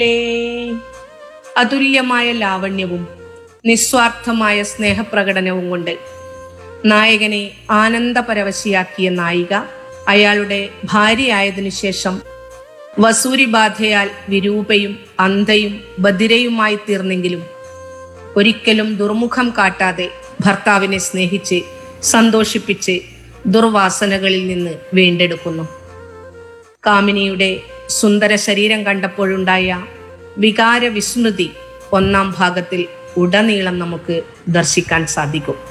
അതുല്യമായ ലാവണ്യവും നിസ്വാർത്ഥമായ സ്നേഹപ്രകടനവും കൊണ്ട് നായകനെ ആനന്ദപരവശിയാക്കിയ നായിക അയാളുടെ ഭാര്യയായതിനു ശേഷം വസൂരിബാധയാൽ വിരൂപയും അന്ധയും ബധിരയുമായി തീർന്നെങ്കിലും ഒരിക്കലും ദുർമുഖം കാട്ടാതെ ഭർത്താവിനെ സ്നേഹിച്ച് സന്തോഷിപ്പിച്ച് ദുർവാസനകളിൽ നിന്ന് വീണ്ടെടുക്കുന്നു കാമിനിയുടെ സുന്ദര ശരീരം കണ്ടപ്പോഴുണ്ടായ വികാര വിസ്മൃതി ഒന്നാം ഭാഗത്തിൽ ഉടനീളം നമുക്ക് ദർശിക്കാൻ സാധിക്കും